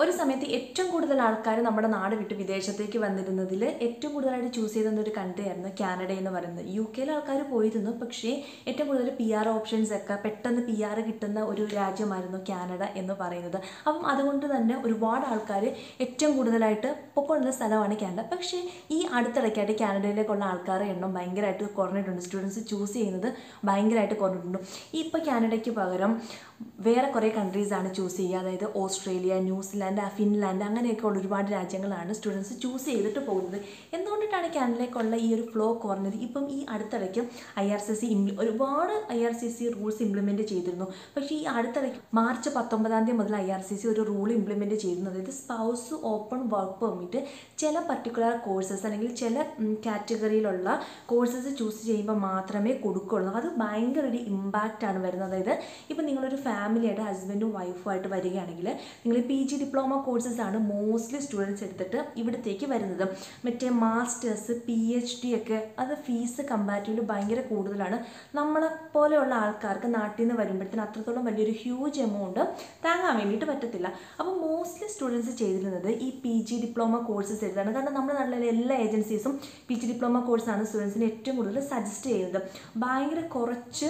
ഒരു സമയത്ത് ഏറ്റവും കൂടുതൽ ആൾക്കാർ നമ്മുടെ നാട് വിട്ട് വിദേശത്തേക്ക് വന്നിരുന്നതിൽ ഏറ്റവും കൂടുതലായിട്ട് ചൂസ് ചെയ്തിരുന്ന ഒരു കൺട്രി ആയിരുന്നു കാനഡ എന്ന് പറയുന്നത് യു കെയിൽ ആൾക്കാർ പോയിരുന്നു പക്ഷേ ഏറ്റവും കൂടുതൽ പി ആർ ഓപ്ഷൻസ് ഒക്കെ പെട്ടെന്ന് പി ആർ കിട്ടുന്ന ഒരു രാജ്യമായിരുന്നു കാനഡ എന്ന് പറയുന്നത് അപ്പം അതുകൊണ്ട് തന്നെ ഒരുപാട് ആൾക്കാർ ഏറ്റവും കൂടുതലായിട്ട് പൊക്കോളുന്ന സ്ഥലമാണ് കാനഡ പക്ഷേ ഈ അടുത്തിടയ്ക്കായിട്ട് കാനഡയിലേക്കുള്ള ആൾക്കാരുടെ എണ്ണം ഭയങ്കരമായിട്ട് കുറഞ്ഞിട്ടുണ്ട് സ്റ്റുഡൻസ് ചൂസ് ചെയ്യുന്നത് ഭയങ്കരമായിട്ട് കുറഞ്ഞിട്ടുണ്ട് ഇപ്പോൾ കാനഡയ്ക്ക് പകരം വേറെ കുറേ കൺട്രീസാണ് ചൂസ് ചെയ്യുക അതായത് ഓസ്ട്രേലിയ ന്യൂസിലാൻഡ് ആ, ഫിൻലാൻഡ് അങ്ങനെയൊക്കെ ഉള്ള ഒരുപാട് രാജ്യങ്ങളാണ് സ്റ്റുഡൻസ് ചൂസ് ചെയ്തിട്ട് പോകുന്നത് എന്തുകൊണ്ടിട്ടാണ് കാനഡയിലേക്കുള്ള ഈ ഒരു ഫ്ലോ കുറഞ്ഞത് ഇപ്പം ഈ അടുത്തിടയ്ക്ക് ഐ ആർ സി സി ഒരുപാട് I R C C rules implement ചെയ്തിരുന്നു പക്ഷേ ഈ അടുത്തിടയ്ക്ക് മാർച്ച് പത്തൊമ്പതാം തീയതി മുതൽ ഐ ആർ സി സി ഒരു റൂൾ ഇംപ്ലിമെൻറ്റ് ചെയ്തിരുന്നു അതായത് സ്പൗസ് ഓപ്പൺ വർക്ക് പെർമിറ്റ് ചില പർട്ടിക്കുലർ കോഴ്സസ് അല്ലെങ്കിൽ ചില കാറ്റഗറിയിലുള്ള കോഴ്സസ് ചൂസ് ചെയ്യുമ്പോൾ മാത്രമേ കൊടുക്കുള്ളൂ അത് ഭയങ്കര ഒരു ഇമ്പാക്റ്റ് ആണ് വരുന്നത് അതായത് ഇപ്പം നിങ്ങളൊരു ഫാമിലിയായിട്ട് ഹസ്ബൻഡും വൈഫും ആയിട്ട് വരികയാണെങ്കിൽ നിങ്ങൾ പി ജി ഡിപ്ലോമ കോഴ്സസ് ആണ് മോസ്റ്റ്ലി സ്റ്റുഡൻസ് എടുത്തിട്ട് ഇവിടത്തേക്ക് വരുന്നത് മറ്റേ മാസ്റ്റേഴ്സ് പി എച്ച് ഡി ഒക്കെ അത് ഫീസ് കമ്പാരിറ്റീവ്ലി ഭയങ്കര കൂടുതലാണ് നമ്മളെ പോലെയുള്ള ആൾക്കാർക്ക് നാട്ടിൽ നിന്ന് വരുമ്പോഴത്തേന് അത്രത്തോളം വലിയൊരു ഹ്യൂജ് എമൗണ്ട് താങ്ങാൻ വേണ്ടിയിട്ട് പറ്റത്തില്ല അപ്പോൾ മോസ്റ്റ്ലി സ്റ്റുഡൻസ് ചെയ്തിരുന്നത് ഈ പി ജി ഡിപ്ലോമ കോഴ്സസ് എഴുതാണ് കാരണം നമ്മുടെ നാട്ടിലെ എല്ലാ ഏജൻസീസും പി ജി ഡിപ്ലോമ കോഴ്സാണ് സ്റ്റുഡൻസിന് ഏറ്റവും കൂടുതൽ സജസ്റ്റ് ചെയ്യുന്നത് ഭയങ്കര കുറച്ച്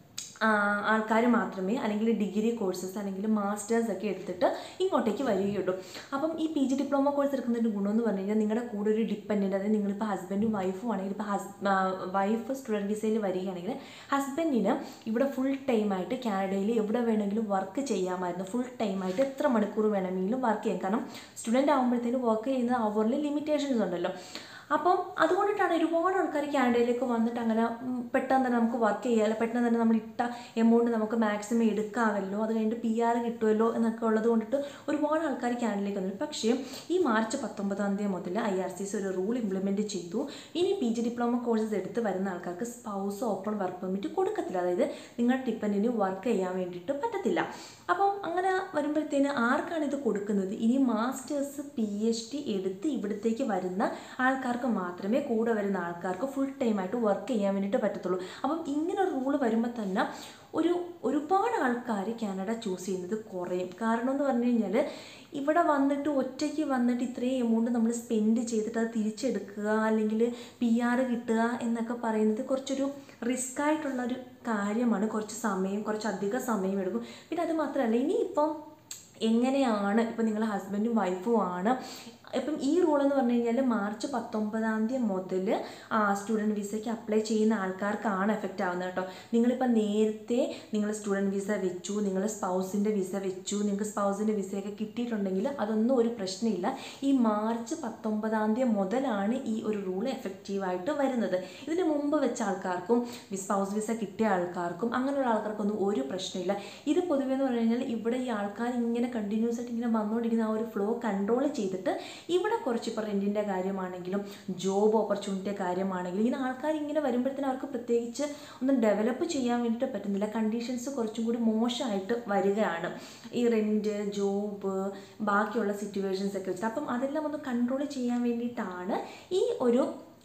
ആൾക്കാർ മാത്രമേ അല്ലെങ്കിൽ ഡിഗ്രി കോഴ്സസ് അല്ലെങ്കിൽ മാസ്റ്റേഴ്സ് ഒക്കെ എടുത്തിട്ട് ഇങ്ങോട്ടേക്ക് വരികയുള്ളൂ അപ്പം ഈ പി ജി ഡിപ്ലോമ കോഴ്സ് എടുക്കുന്നതിൻ്റെ ഗുണമെന്ന് പറഞ്ഞു കഴിഞ്ഞാൽ നിങ്ങളുടെ കൂടെ ഒരു ഡിപ്പെൻഡൻറ്റ് അതായത് നിങ്ങളിപ്പോൾ ഹസ്ബൻഡും വൈഫും ആണെങ്കിൽ ഇപ്പോൾ ഹസ് വൈഫ് സ്റ്റുഡൻറ്റ് വിസയിൽ വരികയാണെങ്കിൽ ഹസ്ബൻഡിന് ഇവിടെ ഫുൾ ടൈമായിട്ട് കാനഡയിൽ എവിടെ വേണമെങ്കിലും വർക്ക് ചെയ്യാമായിരുന്നു ഫുൾ ടൈമായിട്ട് എത്ര മണിക്കൂർ വേണമെങ്കിലും വർക്ക് ചെയ്യാം കാരണം സ്റ്റുഡൻ്റ് ആകുമ്പോഴത്തേന് വർക്ക് ചെയ്യുന്ന അവറിൽ ലിമിറ്റേഷൻസ് ഉണ്ടല്ലോ അപ്പം അതുകൊണ്ടിട്ടാണ് ഒരുപാട് ആൾക്കാർ കാനഡയിലേക്ക് വന്നിട്ട് അങ്ങനെ ഉം, പെട്ടെന്ന് തന്നെ നമുക്ക് വർക്ക് ചെയ്യാമല്ലോ പെട്ടെന്ന് തന്നെ നമ്മൾ ഇട്ട എമൗണ്ട് നമുക്ക് മാക്സിമം എടുക്കാമല്ലോ അത് കഴിഞ്ഞിട്ട് പി ആർ കിട്ടുമല്ലോ എന്നൊക്കെ ഉള്ളത് കൊണ്ടിട്ട് ഒരുപാട് ആൾക്കാർ കാനഡയിലേക്ക് വന്നു പക്ഷേ ഈ മാർച്ച് പത്തൊമ്പതാം തീയതി മുതൽ ഐ ആർ സി സി ഒരു റൂൾ ഇംപ്ലിമെൻറ്റ് ചെയ്തു ഇനി പി ജി ഡിപ്ലോമ കോഴ്സസ് എടുത്ത് വരുന്ന ആൾക്കാർക്ക് സ്പൗസ് ഓപ്പൺ വർക്ക് പെർമിറ്റ് കൊടുക്കത്തില്ല അതായത് നിങ്ങളുടെ ഡിപ്പെൻഡിന് വർക്ക് ചെയ്യാൻ വേണ്ടിയിട്ട് പറ്റത്തില്ല അപ്പം അങ്ങനെ വരുമ്പോഴത്തേന് ആർക്കാണ് ഇത് കൊടുക്കുന്നത് ഇനി മാസ്റ്റേഴ്സ് പി എച്ച് ഡി എടുത്ത് ഇവിടത്തേക്ക് വരുന്ന ആൾക്കാർക്ക് മാത്രമേ കൂടെ വരുന്ന ആൾക്കാർക്ക് ഫുൾ ടൈമായിട്ട് വർക്ക് ചെയ്യാൻ വേണ്ടിയിട്ട് പറ്റത്തുള്ളൂ അപ്പം ഇങ്ങനെ ഒരു റൂള് വരുമ്പോൾ തന്നെ ഒരു ഒരുപാട് ആൾക്കാർ കാനഡ ചൂസ് ചെയ്യുന്നത് കുറയും കാരണം എന്ന് പറഞ്ഞു കഴിഞ്ഞാൽ ഇവിടെ വന്നിട്ട് ഒറ്റയ്ക്ക് വന്നിട്ട് ഇത്രയും എമൗണ്ട് നമ്മൾ സ്പെൻഡ് ചെയ്തിട്ട് അത് തിരിച്ചെടുക്കുക അല്ലെങ്കിൽ പി ആർ കിട്ടുക എന്നൊക്കെ പറയുന്നത് കുറച്ചൊരു റിസ്ക് ആയിട്ടുള്ള ഒരു കാര്യമാണ് കുറച്ച് സമയം കുറച്ച് അധിക സമയം എടുക്കും പിന്നെ അത് മാത്രമല്ല ഇനിയിപ്പം എങ്ങനെയാണ് ഇപ്പം നിങ്ങൾ ഹസ്ബൻഡും വൈഫും ആണ് ഇപ്പം ഈ റൂൾ എന്ന് പറഞ്ഞു കഴിഞ്ഞാൽ മാർച്ച് പത്തൊമ്പതാം തീയതി മുതൽ സ്റ്റുഡൻറ്റ് വിസയ്ക്ക് അപ്ലൈ ചെയ്യുന്ന ആൾക്കാർക്കാണ് എഫക്റ്റ് ആവുന്നത് കേട്ടോ നിങ്ങളിപ്പോൾ നേരത്തെ നിങ്ങൾ സ്റ്റുഡൻറ്റ് വിസ വെച്ചു നിങ്ങൾ സ്പൗസിൻ്റെ വിസ വെച്ചു നിങ്ങൾക്ക് സ്പൗസിൻ്റെ വിസയൊക്കെ കിട്ടിയിട്ടുണ്ടെങ്കിൽ അതൊന്നും ഒരു പ്രശ്നമില്ല ഈ മാർച്ച് പത്തൊമ്പതാം തീയതി മുതലാണ് ഈ ഒരു റൂൾ എഫക്റ്റീവായിട്ട് വരുന്നത് ഇതിന് മുമ്പ് വെച്ച ആൾക്കാർക്കും സ്പൗസ് വിസ കിട്ടിയ ആൾക്കാർക്കും അങ്ങനെയുള്ള ആൾക്കാർക്കൊന്നും ഒരു പ്രശ്നമില്ല ഇത് പൊതുവേ എന്ന് പറഞ്ഞു കഴിഞ്ഞാൽ ഇവിടെ ഈ ആൾക്കാർ ഇങ്ങനെ കണ്ടിന്യൂസ് ആയിട്ട് ഇങ്ങനെ വന്നുകൊണ്ടിരിക്കുന്ന ആ ഒരു ഫ്ലോ കൺട്രോൾ ചെയ്തിട്ട് ഇവിടെ കുറച്ച് ഇപ്പോൾ റെൻറ്റിൻ്റെ കാര്യമാണെങ്കിലും ജോബ് ഓപ്പർച്യൂണിറ്റി കാര്യമാണെങ്കിലും ഇങ്ങനെ ആൾക്കാർ ഇങ്ങനെ വരുമ്പോഴത്തേനും അവർക്ക് പ്രത്യേകിച്ച് ഒന്ന് ഡെവലപ്പ് ചെയ്യാൻ വേണ്ടിയിട്ട് പറ്റുന്നില്ല കണ്ടീഷൻസ് കുറച്ചും കൂടി മോശമായിട്ട് വരികയാണ് ഈ റെൻറ്റ് ജോബ് ബാക്കിയുള്ള സിറ്റുവേഷൻസ് ഒക്കെ വെച്ചിട്ട് അപ്പം അതെല്ലാം ഒന്ന് കൺട്രോൾ ചെയ്യാൻ വേണ്ടിയിട്ടാണ് ഈ ഒരു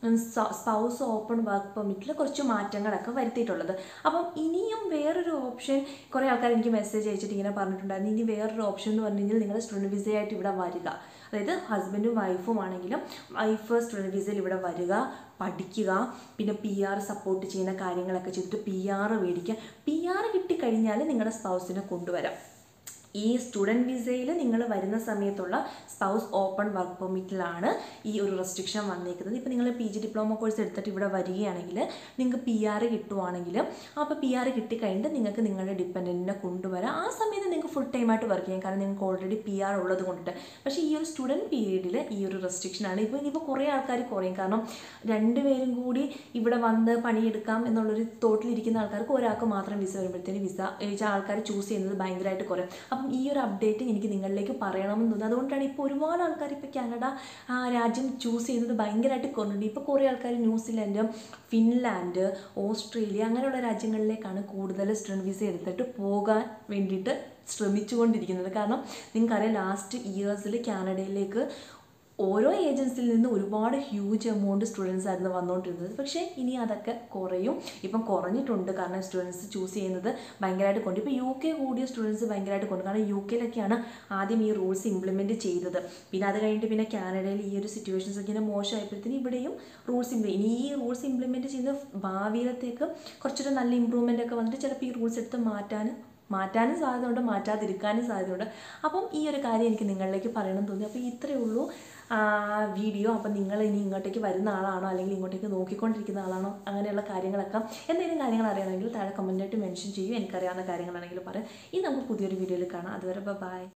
സ്പൗസ് ഓപ്പൺ വർക്ക് പെർമിറ്റിൽ കുറച്ച് മാറ്റങ്ങളൊക്കെ വരുത്തിയിട്ടുള്ളത് അപ്പം ഇനിയും വേറൊരു ഓപ്ഷൻ കുറേ ആൾക്കാർ എനിക്ക് മെസ്സേജ് അയച്ചിട്ട് ഇങ്ങനെ പറഞ്ഞിട്ടുണ്ടായിരുന്നു ഇനി വേറൊരു ഓപ്ഷൻ എന്ന് പറഞ്ഞു കഴിഞ്ഞാൽ നിങ്ങൾ സ്റ്റുഡൻറ്റ് വിസയായിട്ട് ഇവിടെ വരിക അതായത് ഹസ്ബൻഡും വൈഫും ആണെങ്കിലും വൈഫ് സ്റ്റുഡൻറ്റ് വിസയിൽ ഇവിടെ വരിക പഠിക്കുക പിന്നെ പി ആർ സപ്പോർട്ട് ചെയ്യുന്ന കാര്യങ്ങളൊക്കെ ചെയ്തിട്ട് പി ആർ മേടിക്കുക പി ആർ കിട്ടിക്കഴിഞ്ഞാൽ നിങ്ങളുടെ സ്പൗസിനെ കൊണ്ടുവരാം ഈ സ്റ്റുഡൻറ്റ് വിസയിൽ നിങ്ങൾ വരുന്ന സമയത്തുള്ള സ്പൗസ് ഓപ്പൺ വർക്ക് പെർമിറ്റിലാണ് ഈ ഒരു റെസ്ട്രിക്ഷൻ വന്നേക്കുന്നത് ഇപ്പോൾ നിങ്ങൾ പി ജി ഡിപ്ലോമ കോഴ്സ് എടുത്തിട്ട് ഇവിടെ വരികയാണെങ്കിൽ നിങ്ങൾക്ക് പി ആർ കിട്ടുവാണെങ്കിൽ അപ്പോൾ പി ആർ കിട്ടിക്കഴിഞ്ഞിട്ട് നിങ്ങൾക്ക് നിങ്ങളുടെ ഡിപ്പെൻഡൻറ്റിനെ കൊണ്ടുവരാം ആ സമയത്ത് നിങ്ങൾക്ക് ഫുൾ ടൈമായിട്ട് വർക്ക് ചെയ്യാം കാരണം നിങ്ങൾക്ക് ഓൾറെഡി പി ആർ ഉള്ളത് കൊണ്ടിട്ട് പക്ഷേ ഈ ഒരു സ്റ്റുഡൻറ്റ് പീരീഡിൽ ഈ ഒരു റെസ്ട്രിക്ഷനാണ് ഇപ്പോൾ ഇനിയിപ്പോൾ കുറേ ആൾക്കാർ കുറയും കാരണം രണ്ടുപേരും കൂടി ഇവിടെ വന്ന് പണിയെടുക്കാം എന്നുള്ളൊരു തോട്ടിലിരിക്കുന്ന ആൾക്കാർക്ക് ഒരാൾക്ക് മാത്രം വിസ വരുമ്പോഴത്തേന് വിസ വെച്ചാൽ ആൾക്കാർ ചൂസ് ചെയ്യുന്നത് ഭയങ്കരമായിട്ട് കുറയും അപ്പം ഈ ഒരു അപ്ഡേറ്റ് എനിക്ക് നിങ്ങളിലേക്ക് പറയണമെന്ന് തോന്നുന്നു അതുകൊണ്ടാണ് ഇപ്പോൾ ഒരുപാട് ആൾക്കാർ ഇപ്പോൾ കാനഡ ആ രാജ്യം ചൂസ് ചെയ്യുന്നത് ഭയങ്കരമായിട്ട് കുറഞ്ഞിട്ടുണ്ട് ഇപ്പോൾ കുറേ ആൾക്കാർ ന്യൂസിലാൻഡ് ഫിൻലാൻഡ് ഓസ്ട്രേലിയ അങ്ങനെയുള്ള രാജ്യങ്ങളിലേക്കാണ് കൂടുതൽ സ്റ്റുഡൻറ്റ് വിസ എടുത്തിട്ട് പോകാൻ വേണ്ടിയിട്ട് ശ്രമിച്ചുകൊണ്ടിരിക്കുന്നത് കാരണം നിങ്ങൾക്കറിയാം ലാസ്റ്റ് ഇയേഴ്സിൽ കാനഡയിലേക്ക് ഓരോ ഏജൻസിയിൽ നിന്ന് ഒരുപാട് ഹ്യൂജ് എമൗണ്ട് സ്റ്റുഡൻസ് ആയിരുന്നു വന്നുകൊണ്ടിരുന്നത് പക്ഷേ ഇനി അതൊക്കെ കുറയും ഇപ്പം കുറഞ്ഞിട്ടുണ്ട് കാരണം സ്റ്റുഡൻസ് ചൂസ് ചെയ്യുന്നത് ഭയങ്കരമായിട്ട് കൊണ്ട് ഇപ്പോൾ യു കെ കൂടിയ സ്റ്റുഡൻസ് ഭയങ്കരമായിട്ട് കൊണ്ട് കാരണം യു കെയിലൊക്കെയാണ് ആദ്യം ഈ റൂൾസ് ഇംപ്ലിമെൻറ്റ് ചെയ്തത് പിന്നെ അത് കഴിഞ്ഞിട്ട് പിന്നെ കാനഡയിൽ ഈ ഒരു സിറ്റുവേഷൻസ് ഒക്കെ ഇങ്ങനെ മോശമായപ്പോഴത്തേന് ഇവിടെയും റൂൾസ് ഇംപ്ലി ഇനി ഈ റൂൾസ് ഇംപ്ലിമെൻറ്റ് ചെയ്യുന്ന ഭാവിയിലത്തേക്ക് കുറച്ചൊരു നല്ല ഇമ്പ്രൂവ്മെൻ്റ് ഒക്കെ വന്നിട്ട് ചിലപ്പോൾ ഈ റൂൾസ് എടുത്ത് മാറ്റാനും മാറ്റാനും സാധ്യതയുണ്ട് മാറ്റാതിരിക്കാനും സാധ്യതയുണ്ട് അപ്പം ഈ ഒരു കാര്യം എനിക്ക് നിങ്ങളിലേക്ക് പറയണം തോന്നി അപ്പോൾ ഇത്രയേ ഉള്ളൂ വീഡിയോ അപ്പം നിങ്ങൾ ഇനി ഇങ്ങോട്ടേക്ക് വരുന്ന ആളാണോ അല്ലെങ്കിൽ ഇങ്ങോട്ടേക്ക് നോക്കിക്കൊണ്ടിരിക്കുന്ന ആളാണോ അങ്ങനെയുള്ള കാര്യങ്ങളൊക്കെ എന്തെങ്കിലും കാര്യങ്ങൾ അറിയണമെങ്കിൽ താഴെ കമൻറ്റായിട്ട് മെൻഷൻ ചെയ്യൂ എനിക്കറിയാവുന്ന കാര്യങ്ങളാണെങ്കിൽ പറയാം ഇനി നമുക്ക് പുതിയൊരു വീഡിയോയിൽ കാണാം അതുവരെ ബൈ